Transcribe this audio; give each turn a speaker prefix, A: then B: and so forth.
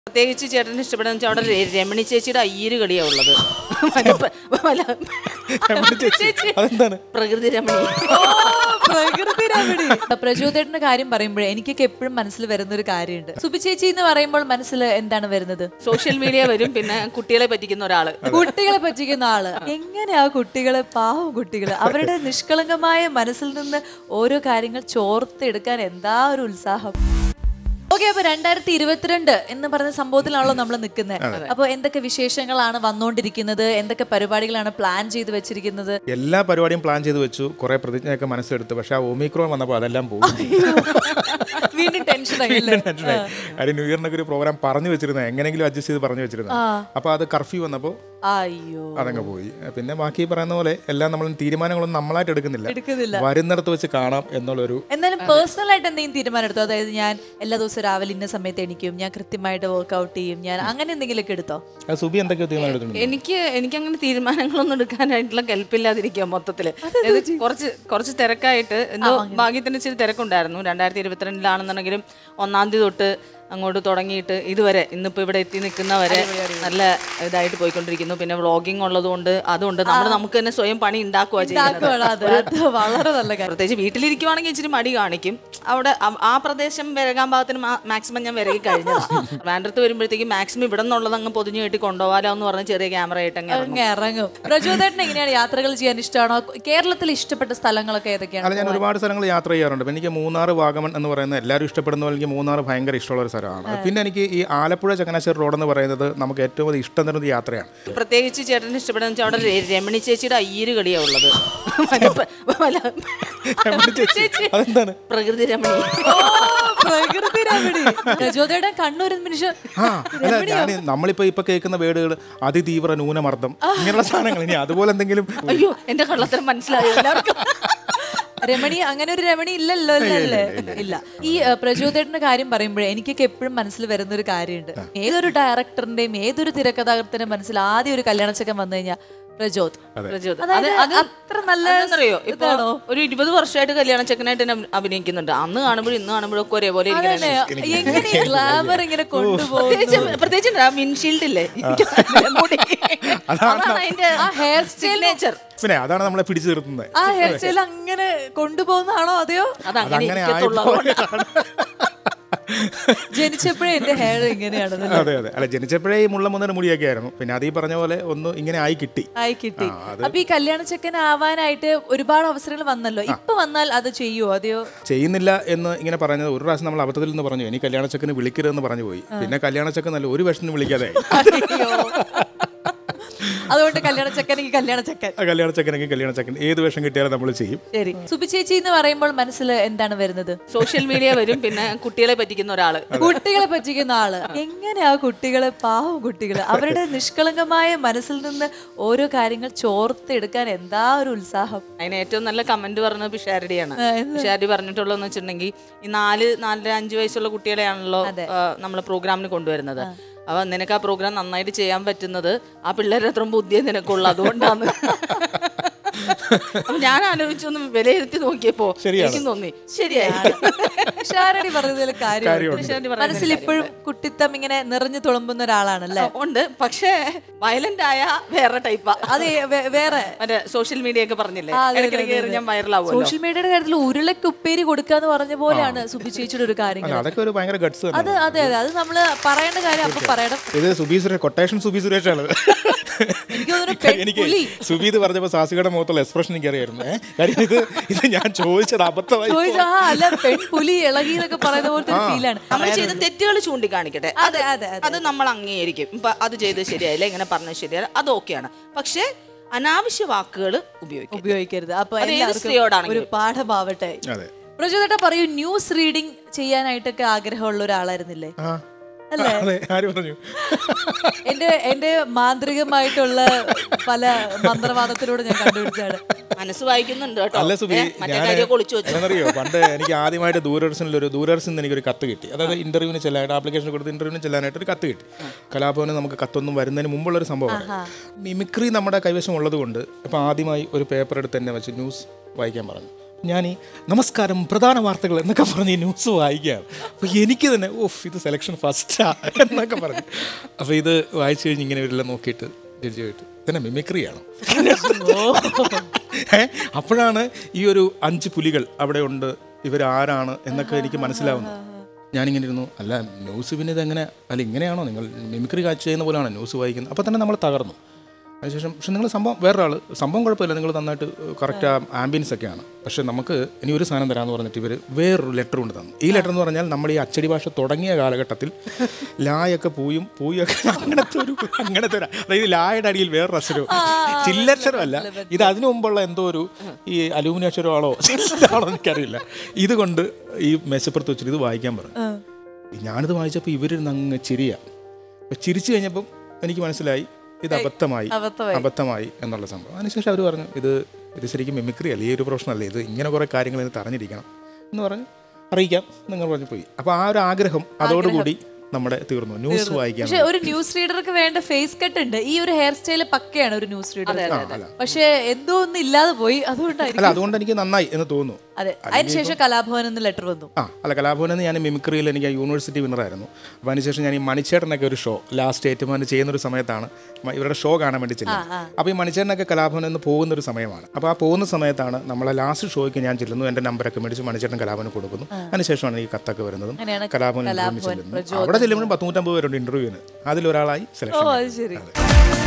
A: പ്രത്യേകിച്ച് ചേട്ടന് ഇഷ്ടപ്പെടുന്ന വെച്ചാൽ അവിടെ രെ- രമണി ചേച്ചിയുടെ അയ്യര് കളിയാ ഉള്ളത് മറ്റേ പ്ര- വല്ല-
B: രമണി ചേച്ചി. അതെന്താണ്?
A: പ്രകൃതി രമണി
C: പ്രകൃതി രമണി പ്രചോദേട്ടന്റെ കാര്യം പറയുമ്പോഴേ എനിക്കൊക്കെ എപ്പോഴും മനസ്സിൽ വരുന്ന ഒരു കാര്യമുണ്ട് സുബി ചേച്ചി എന്ന് പറയുമ്പോൾ മനസ്സിൽ എന്താണ് വരുന്നത്
A: സോഷ്യൽ മീഡിയ വരും പിന്നെ കുട്ടികളെ പറ്റിക്കുന്ന ഒരാള്
C: കുട്ടികളെ പറ്റിക്കുന്ന ആള് എങ്ങനെയാ കുട്ടികളെ പാവം കുട്ടികള് അവരുടെ നിഷ്കളങ്കമായ മനസ്സിൽ നിന്ന് ഓരോ കാര്യങ്ങൾ ചോർത്തെടുക്കാൻ എന്താ ഒരു ഉത്സാഹം ഓക്കെ അപ്പൊ രണ്ടായിരത്തി ഇരുപത്തിരണ്ട് എന്ന് പറഞ്ഞ സംഭവത്തിലാണല്ലോ നമ്മൾ നിൽക്കുന്നത് അപ്പൊ എന്തൊക്കെ വിശേഷങ്ങളാണ് വന്നുകൊണ്ടിരിക്കുന്നത് എന്തൊക്കെ പരിപാടികളാണ് പ്ലാൻ ചെയ്ത് വെച്ചിരിക്കുന്നത്
B: എല്ലാ പരിപാടിയും പ്ലാൻ ചെയ്ത് വെച്ചു കുറെ പ്രതിജ്ഞയൊക്കെ മനസ്സിലെടുത്തു പക്ഷെ ആ ഒമിക്രോൺ വന്നപ്പോൾ അതെല്ലാം പോകും
C: വീണ്ടും ടെൻഷൻ ആയില്ലേ
B: ടെൻഷനായി കാര്യം ന്യൂ ഇയറിനൊക്കെ ഒരു പ്രോഗ്രാം പറഞ്ഞു വെച്ചിരുന്നത് എങ്ങനെയെങ്കിലും അഡ്ജസ്റ്റ് ചെയ്ത് പറഞ്ഞു വെച്ചിരുന്നത് അപ്പോൾ അത് കർഫ്യൂ വന്നപ്പോൾ
C: അയ്യോ
B: അതങ്ങ് പോയി പിന്നെ ബാക്കി പറയുന്ന പോലെ എല്ലാം നമ്മൾ തീരുമാനങ്ങളൊന്നും നമ്മളായിട്ട് എടുക്കുന്നില്ല
C: എടുക്കുന്നില്ല
B: വരുന്നിടത്ത് വെച്ച് കാണാം എന്നുള്ളൊരു
C: എന്നാലും പേഴ്സണൽ ആയിട്ട് എന്തെങ്കിലും തീരുമാനം എടുത്തോ അതായത് ഞാൻ എല്ലാ ദിവസവും രാവിലെ ഇന്ന സമയത്ത് എണീക്കും ഞാൻ കൃത്യമായിട്ട് വർക്ക്ഔട്ട് ചെയ്യും ഞാൻ അങ്ങനെ എന്തെങ്കിലുമൊക്കെ എടുത്തോ
B: ആ സുബി എന്തൊക്കെയോ തീരുമാനം എടുത്തിട്ടുണ്ട്
A: എനിക്ക് എനിക്ക് അങ്ങനെ തീരുമാനങ്ങളൊന്നും എടുക്കാനായിട്ടുള്ള കെൽപ്പില്ലാതിരിക്കുക മൊത്തത്തില് ഇത് കുറച്ച് കുറച്ച് തിരക്കായിട്ട് എന്തോ ഭാഗ്യത്തിന് ഇച്ചിരി തിരക്കുണ്ടായിരുന്നു രണ്ടായിരത്തി ഇരുപത്തിരണ്ടിലാണെന്നുണ്ടെങ്കിലും ഒന്നാം തീയതി തൊട്ട് അങ്ങോട്ട് തുടങ്ങിയിട്ട് ഇതുവരെ ഇന്നിപ്പോ ഇവിടെ എത്തി നിൽക്കുന്നവരെ നല്ല ഇതായിട്ട് പോയിക്കൊണ്ടിരിക്കുന്നു പിന്നെ വ്ളോഗിങ് ഉള്ളതുകൊണ്ട് അതുകൊണ്ട് നമ്മൾ നമുക്ക് തന്നെ സ്വയം പണി ഉണ്ടാക്കുക ചെയ്യുന്നത്
C: ഉണ്ടാക്കുവാണ് അത് അത് വളരെ നല്ല കാര്യം
A: പ്രത്യേകിച്ച് വീട്ടിലിരിക്കുവാണെങ്കിൽ ഇച്ചിരി മടി കാണിക്കും അവിടെ ആ- ആ പ്രദേശം വിരകാൻ ഭാഗത്തിന് മാക്സിമം ഞാൻ വിരകി കഴിഞ്ഞതാണ് വേണ്ടത്ത് വരുമ്പോഴത്തേക്ക് മാക്സിമം ഇവിടെ നിന്നുള്ളത് അങ്ങ് പൊതിഞ്ഞു കെട്ടി കൊണ്ടുപോകാലോ എന്ന് പറഞ്ഞ് ചെറിയ ക്യാമറ ആയിട്ട് അങ്ങ് ഇറങ്ങും.
C: അങ്ങ് ഇറങ്ങും പ്രചോദേട്ടൻ എങ്ങനെയാണ് യാത്രകൾ ചെയ്യാൻ ഇഷ്ടമാണോ കേരളത്തിൽ ഇഷ്ടപ്പെട്ട സ്ഥലങ്ങളൊക്കെ ഏതൊക്കെയാണ്
B: അല്ല ഞാൻ ഒരുപാട് സ്ഥലങ്ങൾ യാത്ര ചെയ്യാറുണ്ട് അപ്പം എനിക്ക് മൂന്നാർ വാഗമൺ എന്ന് പറയുന്നത് എല്ലാവരും ഇഷ്ടപ്പെടുന്ന പോലെ എനിക്ക് മൂന്നാർ ഭയങ്കര ഇഷ്ടമുള്ള ഒരു സ്ഥലമാണ് പിന്നെ എനിക്ക് ഈ ആലപ്പുഴ ചങ്ങനാശ്ശേരി റോഡ് എന്ന് പറയുന്നത് നമുക്ക് ഏറ്റവും അധികം ഇഷ്ടം തരുന്ന ഒരു യാത്രയാണ്
A: പ്രത്യേകിച്ച് ചേട്ടന് ഇഷ്ടപ്പെടുന്ന വെച്ചാൽ അവിടെ രെ- രമണി ചേച്ചിയുടെ അയ്യര് കളിയാ ഉള്ളത് മറ്റേ പ്ര- വല്ല-
B: രമണി ചേച്ചി. അതെന്താണ്
A: പ്രകൃതി രമണി
C: പ്രകൃതി രമണി പ്രചോദേട്ടൻ കണ്ണൂർ നിമിഷം
B: ആ അല്ല ഞാൻ നമ്മളിപ്പോ ഇപ്പൊ കേൾക്കുന്ന വേർഡുകൾ അതിതീവ്ര ന്യൂനമർദ്ദം ഇങ്ങനെയുള്ള സാധനങ്ങൾ ഇനി അതുപോലെ എന്തെങ്കിലും
A: അയ്യോ എന്റെ കള്ളത്തരം മനസ്സിലായോ എല്ലാവർക്കും
C: രമണി അങ്ങനെ ഒരു രമണി ഇല്ലല്ലോ അല്ലേ ഇല്ല ഈ ഏഹ്, പ്രചോദേട്ടന്റെ കാര്യം പറയുമ്പോഴേ എനിക്കൊക്കെ എപ്പോഴും മനസ്സിൽ വരുന്ന ഒരു കാര്യമുണ്ട് ഏതൊരു ഡയറക്ടറിന്റെയും ഏതൊരു തിരക്കഥാകൃത്തിന്റെ മനസ്സിൽ ആദ്യം ഒരു കല്യാണച്ചക്കൻ വന്നു കഴിഞ്ഞാൽ പ്രചോദ്
A: പ്രചോദനം.
C: അതായത്
A: അത് അത്
C: അത്ര നല്ല
A: അതെന്തറിയോ ഇപ്പൊ
C: ഇതാണോ?
A: ഒരു ഇരുപത് വർഷമായിട്ട് കല്യാണ ചെക്കനായിട്ട് തന്നെ അഭിനയിക്കുന്നുണ്ട് അന്ന് കാണുമ്പോഴും ഇന്ന് കാണുമ്പോഴും ഒക്കെ ഒരേപോലെ ഇരിക്കുന്ന
C: അതന്നെ എങ്ങനെ ഗ്ലാമർ ഇങ്ങനെ കൊണ്ടുപോകും
A: പ്രത്യേകിച്ച് പ്രത്യേകിച്ച് വിൻഷീൽഡ് ഇല്ലേ എനിക്ക് നല്ല മുടി. അതാണ് അതിന്റെ
C: ആ ഹെയർ സ്റ്റൈൽ
A: സിഗ്നേച്ചർ
B: പിന്നെ അതാണ് നമ്മളെ പിടിച്ചു നിർത്തുന്നത്
C: ആ ഹെയർ സ്റ്റൈൽ അങ്ങനെ കൊണ്ടുപോകുന്നതാണോ അതെയോ
A: അതങ്ങനെ
B: അതങ്ങനെ
A: ഇരിക്കത്തുള്ളൂ അതുകൊണ്ടാണ്.
C: ജനിച്ചപ്പോഴേ എന്റെ ഹെയർ ഇങ്ങനെയാണ്
B: അതെ അതെ അല്ല ജനിച്ചപ്പോഴേ ഈ മുള്ള മുന്നര മുടിയൊക്കെ ആയിരുന്നു പിന്നെ അത് ഈ പറഞ്ഞ പോലെ ഒന്ന് ഇങ്ങനെ ആയി കിട്ടി
C: ആയി കിട്ടി അപ്പൊ ഈ കല്യാണ ചെക്കൻ ആവാനായിട്ട് ഒരുപാട് അവസരങ്ങൾ വന്നല്ലോ ഇപ്പൊ വന്നാൽ അത് ചെയ്യുവോ അതെയോ
B: ചെയ്യുന്നില്ല എന്ന് ഇങ്ങനെ പറഞ്ഞത് ഒരു പ്രാവശ്യം നമ്മൾ അബദ്ധത്തിൽ നിന്ന് പറഞ്ഞു ഇനി കല്യാണച്ചക്കന് വിളിക്കരുതെന്ന് പറഞ്ഞു പോയി പിന്നെ കല്യാണച്ചക്കൻ നല്ല ഒരു വിഷനും വിളിക്കാതെ
C: അയ്യോ. അതുകൊണ്ട് കല്യാണ ചെക്കനെങ്കിൽ കല്യാണ ചെക്കൻ
B: ആ കല്യാണച്ചക്കനെങ്കിൽ കല്യാണച്ചക്കൻ ഏത് വേഷം കിട്ടിയാലും നമ്മൾ ചെയ്യും
C: ശരി സുബി ചേച്ചി എന്ന് പറയുമ്പോൾ മനസ്സിൽ എന്താണ് വരുന്നത്
A: സോഷ്യൽ മീഡിയ വരും പിന്നെ കുട്ടികളെ പറ്റിക്കുന്ന ഒരാള്
C: കുട്ടികളെ പറ്റിക്കുന്ന ആള് എങ്ങനെയാ കുട്ടികളെ പാവം കുട്ടികള് അവരുടെ നിഷ്കളങ്കമായ മനസ്സിൽ നിന്ന് ഓരോ കാര്യങ്ങൾ ചോർത്തെടുക്കാൻ എന്താ ഒരു ഉത്സാഹം
A: അതിന് ഏറ്റവും നല്ല കമന്റ് പറഞ്ഞത് പിഷാരടിയാണ് പിഷാരടി പറഞ്ഞിട്ടുള്ളതെന്ന് വെച്ചിട്ടുണ്ടെങ്കിൽ ഈ നാല് നാലര അഞ്ച് വയസ്സുള്ള കുട്ടികളെയാണല്ലോ നമ്മൾ പ്രോഗ്രാമിന് കൊണ്ടുവരുന്നത് അപ്പൊ നിനക്ക് ആ പ്രോഗ്രാം നന്നായിട്ട് ചെയ്യാൻ പറ്റുന്നത് ആ പിള്ളേരുടെ അത്ര ബുദ്ധിയെ നിനക്കുള്ളു അതുകൊണ്ടാണ് അപ്പൊ ഞാൻ ആലോചിച്ചൊന്ന് വിലയിരുത്തി നോക്കിയപ്പോ എനിക്കും തോന്നി ശരിയായി
C: ഷാരടി പറഞ്ഞതിൽ കാര്യം
A: പിഷാരടി പറഞ്ഞതിൽ
C: മനസ്സിൽ ഇപ്പോഴും കുട്ടിത്തം ഇങ്ങനെ നിറഞ്ഞു തുളുമ്പുന്ന ഒരാളാണല്ലേ
A: ഉണ്ട് പക്ഷേ വയലന്റ് ആയ വേറെ ടൈപ്പാ
C: അത് വേ- വേറെ
A: മറ്റേ സോഷ്യൽ മീഡിയ ഒക്കെ പറഞ്ഞില്ലേ
C: ആ, അതെ, അതെ,
A: ഇടയ്ക്കിടയ്ക്ക്
C: അതെ,
A: കയറി
C: അതെ.
A: ഞാൻ വൈറലാവുമല്ലോ
C: സോഷ്യൽ മീഡിയയുടെ കാര്യത്തിൽ ഉരുളക്ക് ഉപ്പേരി കൊടുക്കാന്ന് പറഞ്ഞ പോലെയാണ് സുബി ചേച്ചിയുടെ ഒരു കാര്യങ്ങൾ
B: അല്ല അതൊക്കെ ഒരു ഭയങ്കര ഗട്സ്
C: അത്
B: തന്നെ
C: അതെ അതെ അത് നമ്മള് പറയേണ്ട കാര്യം അപ്പൊ പറയണം
B: ഇത് സുബി സുരേഷ് കൊട്ടേഷൻ സുബി സുരേഷാണ്
C: എനിക്ക് തോന്നുന്നു പെൺ
B: എനിക്ക്
C: പുലി.
B: സുബി ഇത് പറഞ്ഞപ്പോൾ സാസികയുടെ മുഖത്തുള്ള എക്സ്പ്രഷൻ എനിക്ക് അറിയായിരുന്നു ഏഹ് കാര്യം ഇത് ഇത് ഞാൻ ചോദിച്ചത് അബദ്ധമായി പോയി.
C: ചോദിച്ചാ ആ, അല്ല പെൺ പുലി ഇളകി എന്നൊക്കെ പറയുന്ന പോലത്തെ ഒരു ഫീലാണ്
A: നമ്മൾ ചെയ്ത തെറ്റുകൾ ചൂണ്ടിക്കാണിക്കട്ടെ
C: അതെ അതെ അതെ
A: അത് നമ്മൾ അംഗീകരിക്കും ഇപ്പൊ അത് ചെയ്ത് ശരിയായില്ല ഇങ്ങനെ പറഞ്ഞത് ശരിയല്ല അത് ഓക്കെയാണ് പക്ഷേ അനാവശ്യ വാക്കുകൾ ഉപയോഗിക്കും
C: ഉപയോഗിക്കരുത് അപ്പൊ
A: അത് ഏത്
C: എല്ലാവർക്കും
A: സ്ത്രീയോടാണെങ്കിലും.
C: ഒരു പാഠമാവട്ടെ
B: അതെ
C: പ്രചോദേട്ട പറയൂ ന്യൂസ് റീഡിംഗ് ചെയ്യാനായിട്ടൊക്കെ ആഗ്രഹമുള്ള ഒരാളായിരുന്നില്ലേ
B: ആ അതെ ആര് പറഞ്ഞു
C: എന്റെ എന്റെ മാന്ത്രികമായിട്ടുള്ള പല മന്ത്രവാദത്തിലൂടെ ഞാൻ കണ്ടുപിടിച്ചാണ്
A: മനസ്സ് വായിക്കുന്നുണ്ട് കേട്ടോ
B: അല്ല സുബി
A: ഏ, മറ്റേ
B: ഞാൻ
A: കാര്യമൊക്കെ ഒളിച്ചു വെച്ചു
B: എന്നറിയോ പണ്ട് എനിക്ക് ആദ്യമായിട്ട് ദൂരദർശനിൽ ഒരു ദൂരദർശനിൽ നിന്ന് എനിക്കൊരു കത്ത് കിട്ടി അതായത് ഇന്റർവ്യൂവിന് ചെല്ലാനായിട്ട് ആപ്ലിക്കേഷൻ കൊടുത്ത് ഇന്റർവ്യൂവിന് ചെല്ലാനായിട്ട് ഒരു കത്ത് കിട്ടി കലാഭവന് നമുക്ക് കത്തൊന്നും വരുന്നതിന് മുമ്പുള്ള ഒരു സംഭവമാണ് മിമിക്രി നമ്മുടെ കൈവശം ഉള്ളത് കൊണ്ട് അപ്പോൾ ആദ്യമായി ഒരു പേപ്പർ എടുത്ത് തന്നെ വെച്ച് ന്യൂസ് വായിക്കാൻ പറഞ്ഞു ഞാൻ ഈ നമസ്കാരം പ്രധാന വാർത്തകൾ എന്നൊക്കെ പറഞ്ഞ് ഈ ന്യൂസ് വായിക്കുകയാണ് അപ്പോൾ എനിക്ക് തന്നെ ഓഫ് ഇത് സെലക്ഷൻ ഫസ്റ്റാ എന്നൊക്കെ പറഞ്ഞു അപ്പോൾ ഇത് വായിച്ചു കഴിഞ്ഞ് ഇങ്ങനെ ഇവരെല്ലാം നോക്കിയിട്ട് ജഡ്ജി പോയിട്ട് ഇതന്നെ മിമിക്രിയാണോ ഏ? അപ്പോഴാണ് ഈ ഒരു അഞ്ച് പുലികൾ അവിടെ ഉണ്ട് ഇവരാരാണ് എന്നൊക്കെ എനിക്ക് മനസ്സിലാവുന്നത് ഞാനിങ്ങനെ ഇരുന്നു അല്ല ന്യൂസ് പിന്നെ ഇതെങ്ങനെ അല്ല ഇങ്ങനെയാണോ നിങ്ങൾ മിമിക്രി കാഴ്ച ചെയ്യുന്ന പോലെയാണോ ന്യൂസ് വായിക്കുന്നത് അപ്പോൾ തന്നെ നമ്മൾ തകർന്നു അതിനുശേഷം പക്ഷെ നിങ്ങൾ സംഭവം വേറൊരാൾ സംഭവം കുഴപ്പമില്ല നിങ്ങൾ നന്നായിട്ട് കറക്റ്റ് ആ ആംബിയൻസ് ഒക്കെയാണ് പക്ഷെ നമുക്ക് ഇനി ഒരു സാധനം തരാമെന്ന് പറഞ്ഞിട്ട് ഇവർ വേറൊരു ലെറ്റർ കൊണ്ട് തന്നു ഈ ലെറ്റർ എന്ന് പറഞ്ഞാൽ നമ്മൾ ഈ അച്ചടി ഭാഷ തുടങ്ങിയ കാലഘട്ടത്തിൽ ലായൊക്കെ പൂയും പൂയൊക്കെ അങ്ങനത്തെ ഒരു അങ്ങനത്തെ ഒരു അതായത് ലായുടെ അടിയിൽ വേറൊരു അക്ഷരവും ചില്ലക്ഷരമല്ല ഇത് അതിനു മുമ്പുള്ള എന്തോ ഒരു ഈ അലൂമിനിയം അക്ഷരമാണോ ചില്ലാണോ എനിക്കറിയില്ല ഇതുകൊണ്ട് ഈ മേശപ്പുറത്ത് വെച്ചിട്ട് ഇത് വായിക്കാൻ പറഞ്ഞു ഞാനിത് വായിച്ചപ്പോൾ ഇവരിരുന്ന് അങ്ങ് ചിരിയ അപ്പൊ ചിരിച്ചു കഴിഞ്ഞപ്പം എനിക്ക് മനസ്സിലായി ഇത് അബദ്ധമായി
C: അബദ്ധമായി.
B: അബദ്ധമായി എന്നുള്ള സംഭവം അതിനുശേഷം അവർ പറഞ്ഞു ഇത് ഇത് ശരിക്കും മിമിക്രി അല്ല ഈ ഒരു പ്രൊഫഷൻ അല്ലേ ഇത് ഇങ്ങനെ കുറേ കാര്യങ്ങൾ ഇതിന് അറിഞ്ഞിരിക്കണം എന്ന് പറഞ്ഞ് അറിയിക്കാം നിങ്ങൾ പറഞ്ഞു പോയി അപ്പോൾ ആ ഒരു ആഗ്രഹം അതോടുകൂടി നമ്മുടെ തീർന്നു ന്യൂസ് വായിക്കാൻ
C: പക്ഷെ ഒരു ന്യൂസ് റീഡർക്ക് വേണ്ട ഫേസ് കട്ട് ഉണ്ട് ഈ ഒരു ഹെയർ സ്റ്റൈൽ പക്കയാണ് ഒരു ന്യൂസ് റീഡർ പക്ഷെ എന്തോ ഒന്നും ഇല്ലാതെ പോയി അതുകൊണ്ടായിരിക്കും
B: അല്ല അതുകൊണ്ട് എനിക്ക് നന്നായി എന്ന് തോന്നുന്നു
C: അതെ അതിനുശേഷം കലാഭവൻ എന്ന് ലെറ്റർ വന്നു
B: ആ അല്ല കലാഭവനിൽ നിന്ന് ഞാൻ മിമിക്രിയിൽ എനിക്ക് യൂണിവേഴ്സിറ്റി വിന്നറായിരുന്നു അപ്പോൾ അതിനുശേഷം ഞാൻ ഈ മണിച്ചേട്ടനൊക്കെ ഒരു ഷോ ലാസ്റ്റ് ഏറ്റുമാൻ ചെയ്യുന്ന ഒരു സമയത്താണ് മ- ഇവരുടെ ഷോ കാണാൻ വേണ്ടി ചെല്ലുന്നത് അപ്പോൾ ഈ മണിച്ചേട്ടനൊക്കെ കലാഭവനിൽ നിന്ന് പോകുന്ന ഒരു സമയമാണ് അപ്പോൾ ആ പോകുന്ന സമയത്താണ് നമ്മളെ ലാസ്റ്റ് ഷോയ്ക്ക് ഞാൻ ചെല്ലുന്നു എൻ്റെ നമ്പറൊക്കെ മേടിച്ച് മണിച്ചേട്ടൻ കലാഭവന് കൊടുക്കുന്നു അതിനുശേഷമാണ് ഈ കത്തൊക്കെ വരുന്നതും
C: അങ്ങനെയാണ്
B: കലാഭവനിൽ
C: കലാഭവൻ
B: ചെല്ലുന്നു അവിടെ ചെല്ലുമ്പോൾ പത്ത് നൂറ്റമ്പത് പേരുണ്ട് ഇൻ്റർവ്യൂവിന് അതിലൊരാളായി
C: ഓ
B: സെലക്ഷൻ
C: അത് ശരി